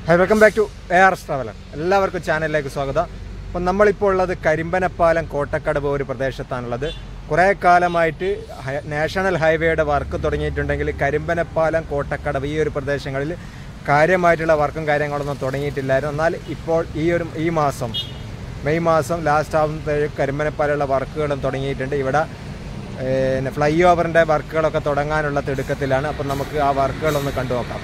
high welcome back to A R S traveller എല്ലാവർക്കും ചാനലിലേക്ക് സ്വാഗതം അപ്പം നമ്മളിപ്പോൾ ഉള്ളത് കരിമ്പനപ്പാലം കോട്ടക്കടവ് ഒരു പ്രദേശത്താണുള്ളത് കുറേ കാലമായിട്ട് ഹൈ- നാഷണൽ ഹൈവേയുടെ വർക്ക് തുടങ്ങിയിട്ടുണ്ടെങ്കിൽ കരിമ്പനപ്പാലം കോട്ടക്കടവ് ഈ ഒരു പ്രദേശങ്ങളിൽ കാര്യമായിട്ടുള്ള വർക്കും കാര്യങ്ങളൊന്നും തുടങ്ങിയിട്ടില്ലായിരുന്നു എന്നാൽ ഇപ്പോൾ ഈ ഒരു ഈ മാസം മെയ് മാസം ലാസ്റ്റ് ആകുമ്പോഴേക്ക് കരിമ്പനപ്പാലുള്ള വർക്കുകളും തുടങ്ങിയിട്ടുണ്ട് ഇവിടെ പിന്നെ ഫ്ലൈ ഓവറിൻ്റെ വർക്കുകളൊക്കെ തുടങ്ങാനുള്ള തിടുക്കത്തിലാണ് അപ്പം നമുക്ക് ആ വർക്കുകളൊന്ന് കണ്ടു നോക്കാം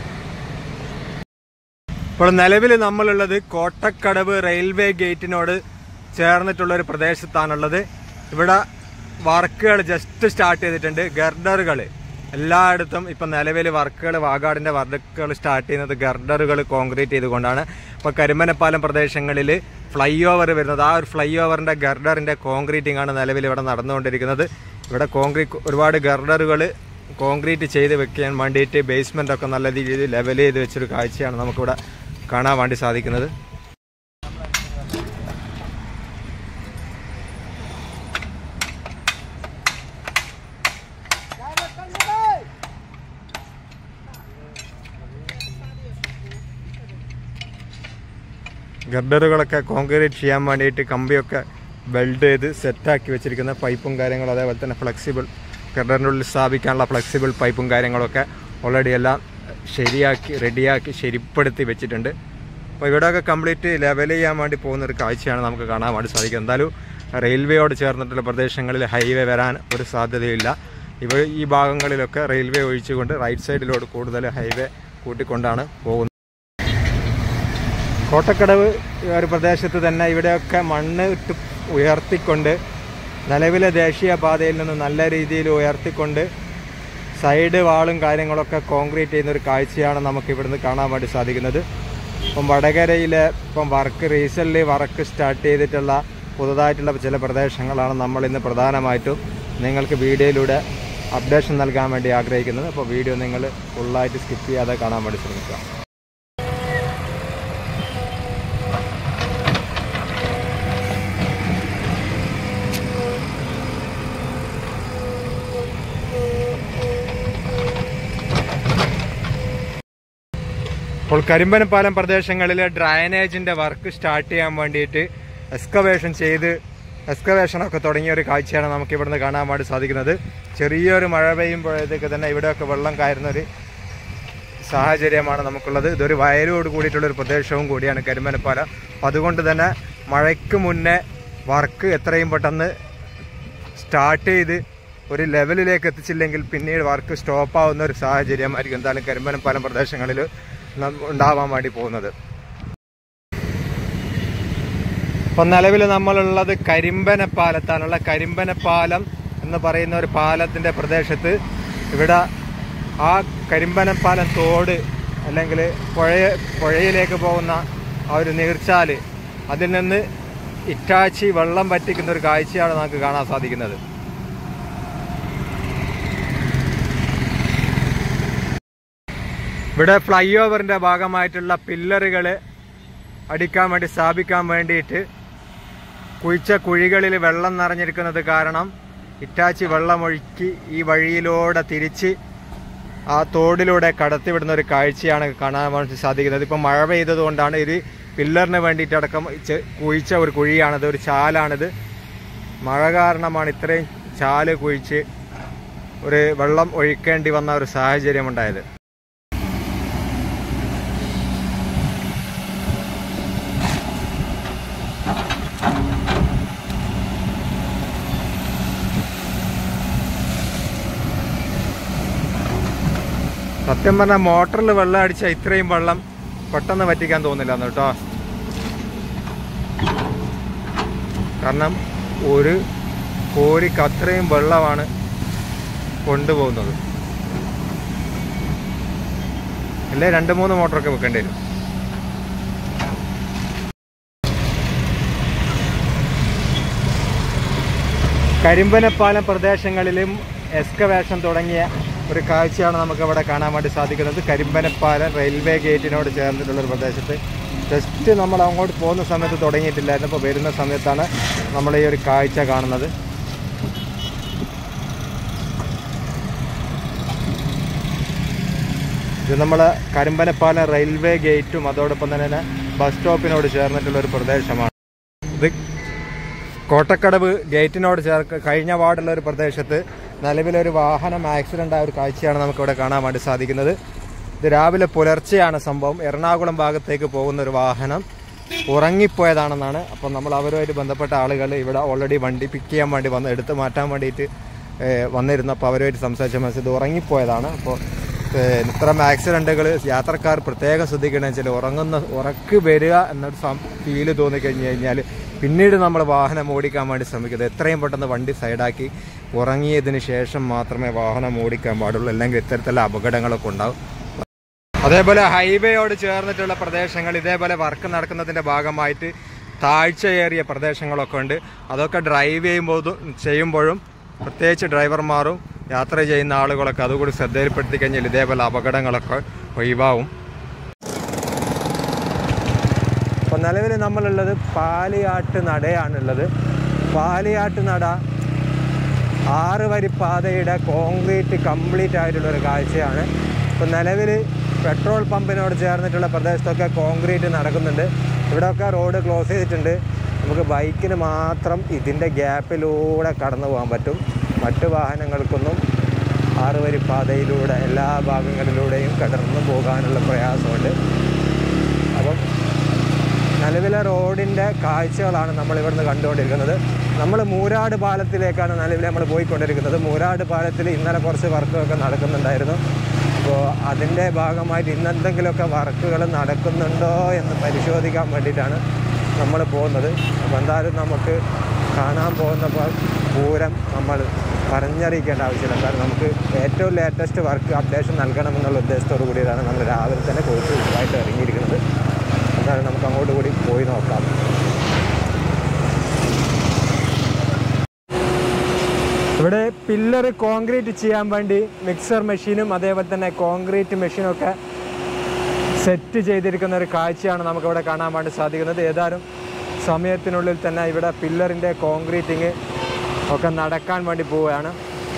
ഇപ്പോൾ നിലവിൽ നമ്മളുള്ളത് കോട്ടക്കടവ് റെയിൽവേ ഗേറ്റിനോട് ചേർന്നിട്ടുള്ള ഒരു പ്രദേശത്താണുള്ളത് ഇവിടെ വർക്കുകൾ ജസ്റ്റ് സ്റ്റാർട്ട് ചെയ്തിട്ടുണ്ട് ഗർഡറുകൾ എല്ലായിടത്തും ഇപ്പം നിലവിൽ വർക്കുകൾ വാഗാടിൻ്റെ വർക്കുകൾ സ്റ്റാർട്ട് ചെയ്യുന്നത് ഗർഡറുകൾ കോൺക്രീറ്റ് ചെയ്തുകൊണ്ടാണ് ഇപ്പോൾ കരിമനപ്പാലം പ്രദേശങ്ങളിൽ ഫ്ലൈ ഓവർ വരുന്നത് ആ ഒരു ഫ്ലൈ ഓവറിൻ്റെ ഗർഡറിൻ്റെ കോൺക്രീറ്റിംഗ് ആണ് നിലവിൽ ഇവിടെ നടന്നുകൊണ്ടിരിക്കുന്നത് ഇവിടെ കോൺക്രീറ്റ് ഒരുപാട് ഗർഡറുകൾ കോൺക്രീറ്റ് ചെയ്ത് വെക്കാൻ വേണ്ടിയിട്ട് ബേസ്മെൻ്റ് ഒക്കെ നല്ല രീതിയിൽ ലെവൽ ചെയ്ത് വെച്ചൊരു കാഴ്ചയാണ് നമുക്കിവിടെ കാണാൻ വേണ്ടി സാധിക്കുന്നത് ഗർഡറുകളൊക്കെ കോൺക്രീറ്റ് ചെയ്യാൻ വേണ്ടിയിട്ട് കമ്പിയൊക്കെ വെൽഡ് ചെയ്ത് സെറ്റാക്കി വെച്ചിരിക്കുന്ന പൈപ്പും കാര്യങ്ങളും അതേപോലെ തന്നെ ഫ്ലെക്സിബിൾ ഗർഡറിൻ്റെ ഉള്ളിൽ സ്ഥാപിക്കാനുള്ള ഫ്ലെക്സിബിൾ പൈപ്പും കാര്യങ്ങളൊക്കെ ഓൾറെഡി എല്ലാം ശരിയാക്കി റെഡിയാക്കി ശരിപ്പെടുത്തി വെച്ചിട്ടുണ്ട് അപ്പോൾ ഇവിടെയൊക്കെ കംപ്ലീറ്റ് ലെവൽ ചെയ്യാൻ വേണ്ടി പോകുന്ന ഒരു കാഴ്ചയാണ് നമുക്ക് കാണാൻ വേണ്ടി സാധിക്കുക എന്തായാലും റെയിൽവേയോട് ചേർന്നിട്ടുള്ള പ്രദേശങ്ങളിൽ ഹൈവേ വരാൻ ഒരു സാധ്യതയില്ല ഇവ ഈ ഭാഗങ്ങളിലൊക്കെ റെയിൽവേ ഒഴിച്ചുകൊണ്ട് റൈറ്റ് സൈഡിലോട്ട് കൂടുതൽ ഹൈവേ കൂട്ടിക്കൊണ്ടാണ് പോകുന്നത് കോട്ടക്കടവ് ഒരു പ്രദേശത്ത് തന്നെ ഇവിടെയൊക്കെ മണ്ണ് ഇട്ട് ഉയർത്തിക്കൊണ്ട് നിലവിലെ ദേശീയപാതയിൽ നിന്ന് നല്ല രീതിയിൽ ഉയർത്തിക്കൊണ്ട് സൈഡ് വാളും കാര്യങ്ങളൊക്കെ കോൺക്രീറ്റ് ചെയ്യുന്ന ഒരു കാഴ്ചയാണ് നമുക്ക് ഇവിടുന്ന് കാണാൻ വേണ്ടി സാധിക്കുന്നത് ഇപ്പം വടകരയിലെ ഇപ്പം വർക്ക് റീസെൻ്റ്ലി വർക്ക് സ്റ്റാർട്ട് ചെയ്തിട്ടുള്ള പുതുതായിട്ടുള്ള ചില പ്രദേശങ്ങളാണ് നമ്മൾ ഇന്ന് പ്രധാനമായിട്ടും നിങ്ങൾക്ക് വീഡിയോയിലൂടെ അപ്ഡേഷൻ നൽകാൻ വേണ്ടി ആഗ്രഹിക്കുന്നത് അപ്പോൾ വീഡിയോ നിങ്ങൾ ഫുള്ളായിട്ട് സ്കിപ്പ് ചെയ്യാതെ കാണാൻ വേണ്ടി ശ്രമിക്കുക ഇപ്പോൾ കരിമ്പനപ്പാലം പ്രദേശങ്ങളിലെ ഡ്രൈനേജിന്റെ വർക്ക് സ്റ്റാർട്ട് ചെയ്യാൻ വേണ്ടിയിട്ട് എക്സ്കവേഷൻ ചെയ്ത് എക്സ്കവേഷനൊക്കെ തുടങ്ങിയ ഒരു കാഴ്ചയാണ് നമുക്ക് ഇവിടുന്ന് കാണാൻ വേണ്ടി സാധിക്കുന്നത് ചെറിയൊരു മഴ പെയ്യുമ്പോഴത്തേക്ക് തന്നെ ഇവിടെയൊക്കെ വെള്ളം കയറുന്ന ഒരു സാഹചര്യമാണ് നമുക്കുള്ളത് ഇതൊരു വയലോട് കൂടിയിട്ടുള്ള ഒരു പ്രദേശവും കൂടിയാണ് കരിമ്പനപ്പാലം അപ്പം അതുകൊണ്ട് തന്നെ മഴയ്ക്ക് മുന്നേ വർക്ക് എത്രയും പെട്ടെന്ന് സ്റ്റാർട്ട് ചെയ്ത് ഒരു ലെവലിലേക്ക് എത്തിച്ചില്ലെങ്കിൽ പിന്നീട് വർക്ക് സ്റ്റോപ്പ് ആവുന്ന ഒരു സാഹചര്യമായിരിക്കും എന്തായാലും കരിമ്പനപ്പാലം പ്രദേശങ്ങളിൽ നം- ഉണ്ടാവാൻ വേണ്ടി പോകുന്നത് ഇപ്പം നിലവിൽ നമ്മളുള്ളത് കരിമ്പനപ്പാലത്താണുള്ള കരിമ്പനപ്പാലം എന്ന് പറയുന്ന ഒരു പാലത്തിന്റെ പ്രദേശത്ത് ഇവിടെ ആ കരിമ്പനപ്പാലം തോട് അല്ലെങ്കിൽ പുഴ പുഴയിലേക്ക് പോകുന്ന ആ ഒരു നീർച്ചാല് അതിൽ നിന്ന് ഇറ്റാച്ചി വെള്ളം വറ്റിക്കുന്ന ഒരു കാഴ്ചയാണ് നമുക്ക് കാണാൻ സാധിക്കുന്നത് ഇവിടെ ഫ്ലൈ ഓവറിന്റെ ഭാഗമായിട്ടുള്ള പില്ലറുകൾ അടിക്കാൻ വേണ്ടി സ്ഥാപിക്കാൻ വേണ്ടിയിട്ട് കുഴിച്ച കുഴികളിൽ വെള്ളം നിറഞ്ഞിരിക്കുന്നത് കാരണം ഇറ്റാച്ചി വെള്ളമൊഴുക്കി ഈ വഴിയിലൂടെ തിരിച്ച് ആ തോടിലൂടെ കടത്തിവിടുന്ന ഒരു കാഴ്ചയാണ് കാണാൻ വേണ്ടി സാധിക്കുന്നത് ഇപ്പം മഴ പെയ്തത് കൊണ്ടാണ് ഇത് പില്ലറിന് വേണ്ടിയിട്ട് അടക്കം ചെ- കുഴിച്ച ഒരു കുഴിയാണിത് ഒരു ചാലാണിത് മഴ കാരണമാണ് ഇത്രയും ചാല് കുഴിച്ച് ഒരു വെള്ളം ഒഴിക്കേണ്ടി വന്ന ഒരു സാഹചര്യം ഉണ്ടായത് സത്യം പറഞ്ഞാൽ മോട്ടറിൽ വെള്ളം അടിച്ചാൽ ഇത്രയും വെള്ളം പെട്ടെന്ന് വറ്റിക്കാൻ തോന്നില്ല എന്ന് കേട്ടോ കാരണം ഒരു കോരിക്ക് അത്രയും വെള്ളമാണ് കൊണ്ടുപോകുന്നത് അല്ലേ രണ്ട് മൂന്ന് മോട്ടറൊക്കെ വെക്കേണ്ടി വരും കരിമ്പനപ്പാലം പ്രദേശങ്ങളിലും എക്സ്കവേഷൻ തുടങ്ങിയ ഒരു കാഴ്ചയാണ് നമുക്ക് ഇവിടെ കാണാൻ വേണ്ടി സാധിക്കുന്നത് കരിമ്പനപ്പാലം റെയിൽവേ ഗേറ്റിനോട് ചേർന്നിട്ടുള്ള ഒരു പ്രദേശത്ത് ജസ്റ്റ് നമ്മൾ അങ്ങോട്ട് പോകുന്ന സമയത്ത് തുടങ്ങിയിട്ടില്ലായിരുന്നു അപ്പോൾ വരുന്ന സമയത്താണ് നമ്മൾ ഈ ഒരു കാഴ്ച കാണുന്നത് ഇത് നമ്മളെ കരിമ്പനപ്പാലം റെയിൽവേ ഗേറ്റും അതോടൊപ്പം തന്നെ ബസ് സ്റ്റോപ്പിനോട് ചേർന്നിട്ടുള്ള ഒരു പ്രദേശമാണ് ഇത് കോട്ടക്കടവ് ഗേറ്റിനോട് ചേർക്ക് കഴിഞ്ഞ വാർഡുള്ള ഒരു പ്രദേശത്ത് നിലവിലൊരു വാഹനം ആക്സിഡൻ്റ് ആയ ഒരു കാഴ്ചയാണ് നമുക്കിവിടെ കാണാൻ വേണ്ടി സാധിക്കുന്നത് ഇത് രാവിലെ പുലർച്ചെയാണ് സംഭവം എറണാകുളം ഭാഗത്തേക്ക് പോകുന്ന ഒരു വാഹനം ഉറങ്ങിപ്പോയതാണെന്നാണ് അപ്പം നമ്മൾ അവരുമായിട്ട് ബന്ധപ്പെട്ട ആളുകൾ ഇവിടെ ഓൾറെഡി വണ്ടി പിക്ക് ചെയ്യാൻ വേണ്ടി വന്ന് എടുത്ത് മാറ്റാൻ വേണ്ടിയിട്ട് ഏഹ്, വന്നിരുന്നു അപ്പോൾ അവരുമായിട്ട് സംസാരിച്ച മനസ്സിൽ ഇത് ഉറങ്ങിപ്പോയതാണ് അപ്പോൾ ഏഹ്, ഇത്തരം ആക്സിഡൻറ്റുകൾ യാത്രക്കാർ പ്രത്യേകം ശ്രദ്ധിക്കണമെന്ന് വെച്ചാൽ ഉറങ്ങുന്ന ഉറക്ക് വരിക എന്നൊരു സം ഫീല് തോന്നിക്കഴിഞ്ഞ് കഴിഞ്ഞാൽ പിന്നീട് നമ്മൾ വാഹനം ഓടിക്കാൻ വേണ്ടി ശ്രമിക്കുന്നത് എത്രയും പെട്ടെന്ന് വണ്ടി സൈഡാക്കി ഉറങ്ങിയതിന് ശേഷം മാത്രമേ വാഹനം ഓടിക്കാൻ പാടുള്ളൂ അല്ലെങ്കിൽ ഇത്തരത്തിലുള്ള അപകടങ്ങളൊക്കെ ഉണ്ടാവും അതേപോലെ ഹൈവേയോട് ചേർന്നിട്ടുള്ള പ്രദേശങ്ങൾ ഇതേപോലെ വർക്ക് നടക്കുന്നതിൻ്റെ ഭാഗമായിട്ട് താഴ്ചയേറിയ പ്രദേശങ്ങളൊക്കെ ഉണ്ട് അതൊക്കെ ഡ്രൈവ് ചെയ്യുമ്പോൾ ചെയ്യുമ്പോഴും പ്രത്യേകിച്ച് ഡ്രൈവർമാരും യാത്ര ചെയ്യുന്ന ആളുകളൊക്കെ അതുകൂടി ശ്രദ്ധയിൽപ്പെടുത്തി കഴിഞ്ഞാൽ ഇതേപോലെ അപകടങ്ങളൊക്കെ ഒഴിവാവും അപ്പോൾ നിലവിൽ നമ്മളുള്ളത് പാലിയാട്ട് നടയാണുള്ളത് പാലിയാട്ട് നട ആറ് വരി പാതയുടെ കോൺക്രീറ്റ് കംപ്ലീറ്റ് ആയിട്ടുള്ള ഒരു കാഴ്ചയാണ് ഇപ്പോൾ നിലവിൽ പെട്രോൾ പമ്പിനോട് ചേർന്നിട്ടുള്ള പ്രദേശത്തൊക്കെ കോൺക്രീറ്റ് നടക്കുന്നുണ്ട് ഇവിടെയൊക്കെ റോഡ് ക്ലോസ് ചെയ്തിട്ടുണ്ട് നമുക്ക് ബൈക്കിന് മാത്രം ഇതിൻ്റെ ഗ്യാപ്പിലൂടെ കടന്നു പോകാൻ പറ്റും മറ്റ് വാഹനങ്ങൾക്കൊന്നും ആറ് വരി പാതയിലൂടെ എല്ലാ ഭാഗങ്ങളിലൂടെയും കടന്നു പോകാനുള്ള പ്രയാസമുണ്ട് അപ്പം നിലവിലെ റോഡിൻ്റെ കാഴ്ചകളാണ് നമ്മൾ ഇവിടുന്ന് കണ്ടുകൊണ്ടിരിക്കുന്നത് നമ്മൾ മൂരാട് പാലത്തിലേക്കാണ് നിലവിൽ നമ്മൾ പോയിക്കൊണ്ടിരിക്കുന്നത് മൂരാട് പാലത്തിൽ ഇന്നലെ കുറച്ച് വർക്കൊക്കെ നടക്കുന്നുണ്ടായിരുന്നു അപ്പോൾ അതിൻ്റെ ഭാഗമായിട്ട് ഇന്ന് എന്തെങ്കിലുമൊക്കെ വർക്കുകൾ നടക്കുന്നുണ്ടോ എന്ന് പരിശോധിക്കാൻ വേണ്ടിയിട്ടാണ് നമ്മൾ പോകുന്നത് അപ്പോൾ എന്തായാലും നമുക്ക് കാണാൻ പോകുന്ന പ- പൂരം നമ്മൾ പറഞ്ഞറിയിക്കേണ്ട ആവശ്യമില്ല കാരണം നമുക്ക് ഏറ്റവും ലേറ്റസ്റ്റ് വർക്ക് അപ്ഡേഷൻ നൽകണമെന്നുള്ള ഉദ്ദേശത്തോടു കൂടിയാണ് നമ്മൾ രാവിലെ തന്നെ കോഴ്സ് ഇതായിട്ട് ഇറങ്ങിയിരിക്കുന്നത് എന്താണ് നമുക്ക് അങ്ങോട്ട് കൂടി പോയി നോക്കാം ഇവിടെ പില്ലർ കോൺക്രീറ്റ് ചെയ്യാൻ വേണ്ടി മിക്സർ മെഷീനും അതേപോലെ തന്നെ കോൺക്രീറ്റ് മെഷീനൊക്കെ സെറ്റ് ചെയ്തിരിക്കുന്ന ഒരു കാഴ്ചയാണ് നമുക്കിവിടെ കാണാൻ വേണ്ടി സാധിക്കുന്നത് ഏതാനും സമയത്തിനുള്ളിൽ തന്നെ ഇവിടെ പില്ലറിൻ്റെ കോൺക്രീറ്റിങ് ഒക്കെ നടക്കാൻ വേണ്ടി പോവുകയാണ്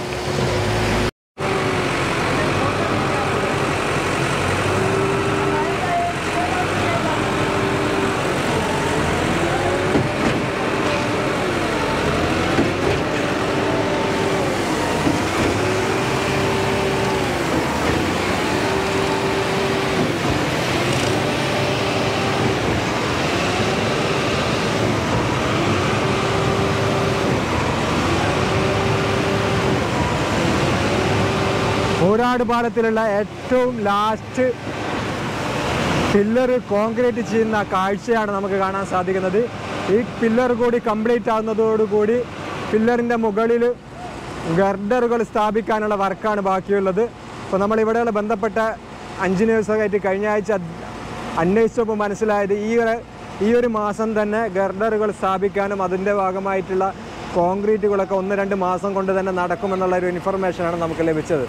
മൂരാട് പാലത്തിലുള്ള ഏറ്റവും ലാസ്റ്റ് പില്ലർ കോൺക്രീറ്റ് ചെയ്യുന്ന കാഴ്ചയാണ് നമുക്ക് കാണാൻ സാധിക്കുന്നത് ഈ പില്ലർ കൂടി കംപ്ലീറ്റ് ആകുന്നതോടുകൂടി പില്ലറിൻ്റെ മുകളിൽ ഗർഡറുകൾ സ്ഥാപിക്കാനുള്ള വർക്കാണ് ബാക്കിയുള്ളത് അപ്പോൾ നമ്മൾ ഇവിടെയുള്ള ബന്ധപ്പെട്ട എഞ്ചിനീയേഴ്സൊക്കെ കഴിഞ്ഞ ആഴ്ച അന്വേഷിച്ചപ്പോൾ മനസ്സിലായത് ഈ ഒരു ഈ ഒരു മാസം തന്നെ ഗർഡറുകൾ സ്ഥാപിക്കാനും അതിൻ്റെ ഭാഗമായിട്ടുള്ള കോൺക്രീറ്റുകളൊക്കെ ഒന്ന് രണ്ട് മാസം കൊണ്ട് തന്നെ നടക്കുമെന്നുള്ള ഒരു ഇൻഫർമേഷനാണ് നമുക്ക് ലഭിച്ചത്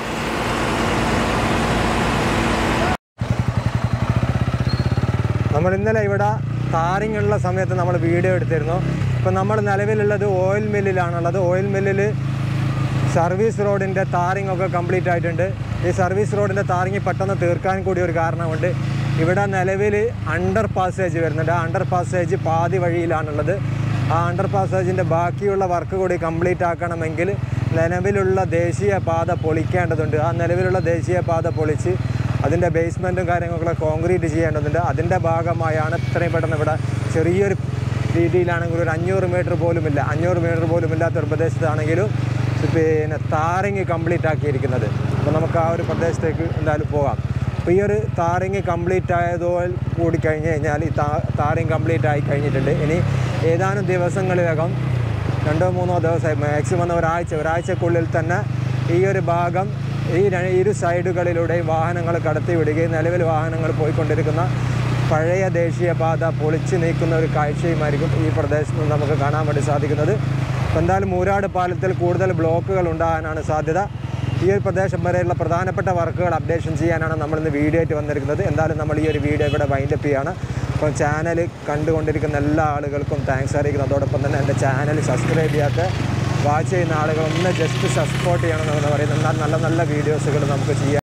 നമ്മൾ ഇന്നലെ ഇവിടെ ടാറിങ് ഉള്ള സമയത്ത് നമ്മൾ വീഡിയോ എടുത്തിരുന്നു ഇപ്പം നമ്മൾ നിലവിലുള്ളത് ഓയിൽ മില്ലിലാണുള്ളത് ഓയിൽ മില്ലിൽ സർവീസ് റോഡിൻ്റെ ടാറിങ് ഒക്കെ കംപ്ലീറ്റ് ആയിട്ടുണ്ട് ഈ സർവീസ് റോഡിൻ്റെ ടാറിങ് പെട്ടെന്ന് തീർക്കാൻ കൂടി ഒരു കാരണമുണ്ട് ഇവിടെ നിലവിൽ അണ്ടർ പാസേജ് വരുന്നുണ്ട് ആ അണ്ടർ പാസേജ് പാതി വഴിയിലാണുള്ളത് ആ അണ്ടർ പാസേജിൻ്റെ ബാക്കിയുള്ള വർക്ക് കൂടി കംപ്ലീറ്റ് ആക്കണമെങ്കിൽ നിലവിലുള്ള ദേശീയ പാത പൊളിക്കേണ്ടതുണ്ട് ആ നിലവിലുള്ള ദേശീയ പാത പൊളിച്ച് അതിൻ്റെ ബേസ്മെൻറ്റും കാര്യങ്ങളൊക്കെ കോൺക്രീറ്റ് ചെയ്യേണ്ടതുണ്ട് അതിൻ്റെ ഭാഗമായാണ് ഇത്രയും പെട്ടെന്ന് ഇവിടെ ചെറിയൊരു രീതിയിലാണെങ്കിൽ ഒരു അഞ്ഞൂറ് മീറ്റർ പോലുമില്ല അഞ്ഞൂറ് മീറ്റർ പോലും ഇല്ലാത്ത ഒരു പ്രദേശത്താണെങ്കിലും പിന്നെ താറിങ് കംപ്ലീറ്റ് ആക്കിയിരിക്കുന്നത് അപ്പോൾ നമുക്ക് ആ ഒരു പ്രദേശത്തേക്ക് എന്തായാലും പോകാം അപ്പോൾ ഈ ഒരു താറിങ് കംപ്ലീറ്റ് ആയതോൽ കൂടി കഴിഞ്ഞ് കഴിഞ്ഞാൽ ഈ താ താറിങ് കംപ്ലീറ്റ് ആയി കഴിഞ്ഞിട്ടുണ്ട് ഇനി ഏതാനും ദിവസങ്ങളിലകം രണ്ടോ മൂന്നോ ദിവസമായി മാക്സിമം ഒരാഴ്ച ഒരാഴ്ചക്കുള്ളിൽ തന്നെ ഈ ഒരു ഭാഗം ഈ ര- ഇരു സൈഡുകളിലൂടെയും വാഹനങ്ങൾ കടത്തി വിടുകയും നിലവിൽ വാഹനങ്ങൾ പോയിക്കൊണ്ടിരിക്കുന്ന പഴയ ദേശീയപാത പൊളിച്ചു നീക്കുന്ന ഒരു കാഴ്ചയുമായിരിക്കും ഈ പ്രദേശത്ത് നിന്ന് നമുക്ക് കാണാൻ വേണ്ടി സാധിക്കുന്നത് അപ്പോൾ എന്തായാലും മൂരാട് പാലത്തിൽ കൂടുതൽ ബ്ലോക്കുകൾ ഉണ്ടാകാനാണ് സാധ്യത ഈ ഒരു പ്രദേശം വരെയുള്ള പ്രധാനപ്പെട്ട വർക്കുകൾ അപ്ഡേഷൻ ചെയ്യാനാണ് നമ്മൾ ഇന്ന് വീഡിയോ ആയിട്ട് വന്നിരിക്കുന്നത് എന്തായാലും നമ്മൾ ഈ ഒരു വീഡിയോ ഇവിടെ വൈൻഡപ്പ് ചെയ്യാണ് അപ്പോൾ ചാനൽ കണ്ടുകൊണ്ടിരിക്കുന്ന എല്ലാ ആളുകൾക്കും താങ്ക്സ് അറിയിക്കുന്നു അതോടൊപ്പം തന്നെ എൻ്റെ ചാനൽ സബ്സ്ക്രൈബ് ചെയ്യാത്ത വാച്ച് ചെയ്യുന്ന ആളുകൾ ഒന്ന് ജസ്റ്റ് സപ്പോർട്ട് ചെയ്യണം എന്ന് പറയുന്നത് എന്നാൽ നല്ല നല്ല വീഡിയോസുകൾ നമുക്ക് ചെയ്യാം